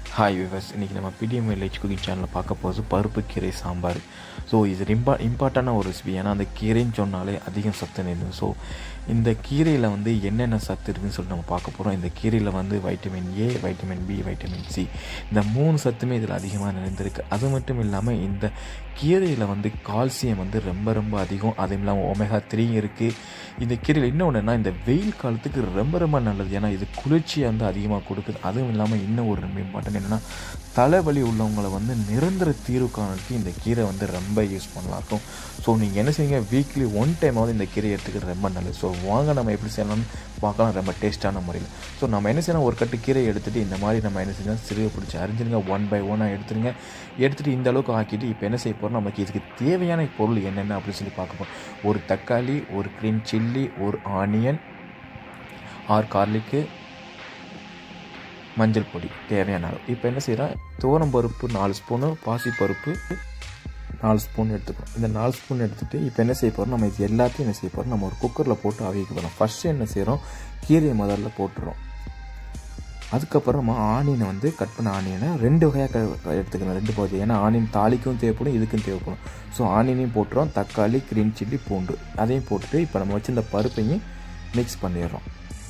hi viewers இன்றைக்கி நம்ம பிடிஎம் village cooking சேனலில் பார்க்க போகிறது பருப்பு கீரை சாம்பார் ஸோ இது ரொம்ப இம்பார்ட்டண்டான ஒரு ரெசிபி ஏன்னா அந்த கீரைன்னு சொன்னாலே அதிகம் சத்து நிறைந்தது ஸோ இந்த கீரையில் வந்து என்னென்ன சத்து இருக்குதுன்னு சொல்லிட்டு நம்ம பார்க்க போகிறோம் இந்த கீரையில் வந்து vitamin A vitamin B vitamin C இந்த மூணு சத்துமே இதில் அதிகமாக நிறைந்திருக்கு அது மட்டும் இல்லாமல் இந்த கீரையில் வந்து கால்சியம் வந்து ரொம்ப ரொம்ப அதிகம் அதுவும் இல்லாமல் ஒமேகா த்ரீ இருக்குது இந்த கீரையில் இன்னும் ஒன்றுனா இந்த வெயில் காலத்துக்கு ரொம்ப ரொம்ப நல்லது ஏன்னா இது குளிர்ச்சியை வந்து அதிகமாக கொடுக்குது அதுவும் இல்லாமல் இன்னும் ஒரு ரொம்ப இம்பார்ட்டன் என்னென்னா தலைவலி உள்ளவங்களை வந்து நிரந்தர தீர்வு காணறதுக்கு இந்த கீரை வந்து ரொம்ப யூஸ் பண்ணலாம் இருக்கும் ஸோ நீங்கள் என்ன செய்யுங்க வீக்லி ஒன் டைமாவது இந்த கீரை எடுத்துக்கிறது ரொம்ப நல்லது ஸோ வாங்க நம்ம எப்படி செய்யலாம்னு பார்க்கலாம் ரொம்ப டேஸ்ட்டான முறையில் ஸோ நம்ம என்ன செய்யணும் ஒரு கட்டு கீரை எடுத்துகிட்டு இந்த மாதிரி நம்ம என்ன செஞ்சோம் சிறுக பிடிச்சி அரிஞ்சிருங்க ஒன் பை ஒன்னாக எடுத்துருங்க எடுத்துகிட்டு இந்த அளவுக்கு ஆக்கிட்டு இப்போ என்ன செய்ய போகிறோம் நமக்கு இதுக்கு தேவையான பொருள் என்னென்ன அப்படின்னு சொல்லி பார்க்க போகிறோம் ஒரு தக்காளி ஒரு க்ரீன் சில்லி ஒரு ஆனியன் ஆறு கார்லிக்கு மஞ்சள் பொடி தேவையான அளவு இப்போ என்ன செய்கிறோம் துவரம் பருப்பு நாலு ஸ்பூனு பாசி பருப்பு நாலு ஸ்பூன் எடுத்துக்கிறோம் இந்த நாலு ஸ்பூன் எடுத்துகிட்டு இப்போ என்ன செய்ய போகிறோம் நம்ம இது எல்லாத்தையும் என்ன செய்ய போகிறோம் நம்ம ஒரு குக்கரில் போட்டு அவிக்க போகிறோம் ஃபஸ்ட்டு என்ன செய்கிறோம் கீரையை முதல்ல போட்டுறோம் அதுக்கப்புறம் நம்ம ஆனியனை வந்து கட் பண்ண ஆனியனை ரெண்டு வகையாக க எடுத்துக்கணும் ரெண்டு பகுதி ஏன்னா ஆனியன் தாளிக்கும் தேவைப்படும் இதுக்கும் தேவைப்படும் ஸோ ஆனியனையும் போட்டுறோம் தக்காளி க்ரீன் சில்லி பூண்டு அதையும் போட்டுட்டு இப்போ நம்ம வச்சு இந்த பருப்பையும் மிக்ஸ் பண்ணிடுறோம்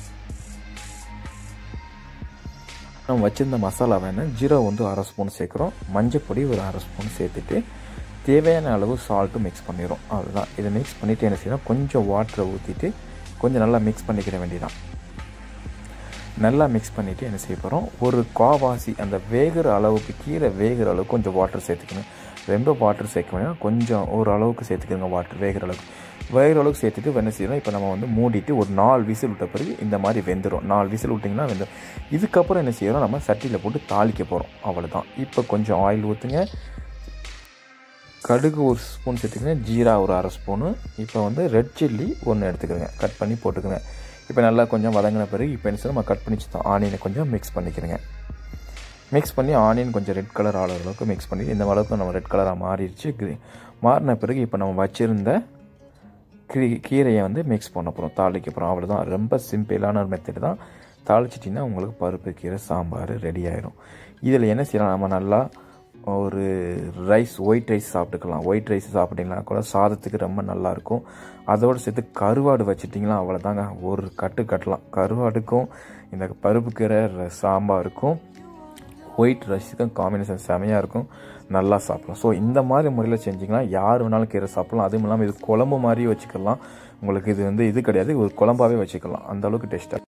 நம்ம வச்சுருந்த மசாலா வேணும் ஜீரோ வந்து அரை ஸ்பூன் சேர்க்குறோம் மஞ்சள் பொடி ஒரு அரை ஸ்பூன் சேர்த்துட்டு தேவையான அளவு சால்ட்டும் மிக்ஸ் பண்ணிடுறோம் அவ்வளோதான் இதை மிக்ஸ் பண்ணிவிட்டு என்ன செய்யணும் கொஞ்சம் வாட்டரை ஊற்றிட்டு கொஞ்சம் நல்லா மிக்ஸ் பண்ணிக்கிற வேண்டியதான் நல்லா மிக்ஸ் பண்ணிவிட்டு என்ன செய்ய போகிறோம் ஒரு காவாசி அந்த வேகிற அளவுக்கு கீரை வேகிற அளவுக்கு கொஞ்சம் வாட்டர் சேர்த்துக்கணும் ரொம்ப வாட்டர் சேர்க்க வேணாம் கொஞ்சம் ஒரு அளவுக்கு சேர்த்துக்கோங்க வாட்டர் வேகிற அளவுக்கு வேகிற அளவுக்கு சேர்த்துட்டு என்ன செய்யணும் இப்போ நம்ம வந்து மூடிட்டு ஒரு நாலு விசில் விட்ட பிறகு இந்த மாதிரி வெந்துடும் நாலு விசில் விட்டிங்கன்னா வெந்துடும் இதுக்கப்புறம் என்ன செய்யறோம் நம்ம சட்டியில் போட்டு தாளிக்க போகிறோம் அவ்வளோதான் இப்போ கொஞ்சம் ஆயில் ஊற்றுங்க கடுகு ஒரு ஸ்பூன் சேர்த்துக்கங்க ஜீரா ஒரு அரை ஸ்பூனு இப்போ வந்து ரெட் சில்லி ஒன்று எடுத்துக்கிறேங்க கட் பண்ணி போட்டுக்கோங்க இப்போ நல்லா கொஞ்சம் வதங்கின பிறகு இப்போ என்ன நம்ம கட் பண்ணி வச்சுருந்தோம் ஆனியனை கொஞ்சம் மிக்ஸ் பண்ணிக்கிறேங்க மிக்ஸ் பண்ணி ஆனியன் கொஞ்சம் ரெட் கலர் ஆகிற அளவுக்கு மிக்ஸ் பண்ணி இந்த அளவுக்கு நம்ம ரெட் கலராக மாறிடுச்சு மாறின பிறகு இப்போ நம்ம வச்சுருந்த கீ கீரையை வந்து மிக்ஸ் பண்ண போகிறோம் தாளிக்க போகிறோம் அவ்வளோதான் ரொம்ப சிம்பிளான ஒரு மெத்தட் தான் தாளிச்சிட்டிங்கன்னா உங்களுக்கு பருப்பு கீரை சாம்பார் ரெடி ஆகிடும் இதில் என்ன செய்யலாம் நம்ம நல்லா ஒரு ரைஸ் ஒயிட் ரைஸ் சாப்பிட்டுக்கலாம் ஒயிட் ரைஸ் சாப்பிட்டிங்கன்னா கூட சாதத்துக்கு ரொம்ப நல்லாயிருக்கும் அதோடு சேர்த்து கருவாடு வச்சுட்டிங்களா அவ்வளோதாங்க ஒரு கட்டு கட்டலாம் கருவாடுக்கும் இந்த பருப்பு கீரை சாம்பாருக்கும் ஒயிட் ரைஸுக்கும் காம்பினேஷன் செமையாக இருக்கும் நல்லா சாப்பிடலாம் ஸோ இந்த மாதிரி முறையில் செஞ்சிங்கன்னா யார் வேணாலும் கீரை சாப்பிடலாம் அதுவும் இல்லாமல் இது குழம்பு மாதிரியும் வச்சுக்கலாம் உங்களுக்கு இது வந்து இது கிடையாது ஒரு குழம்பாகவே வச்சுக்கலாம் அந்த அளவுக்கு டேஸ்ட்டாக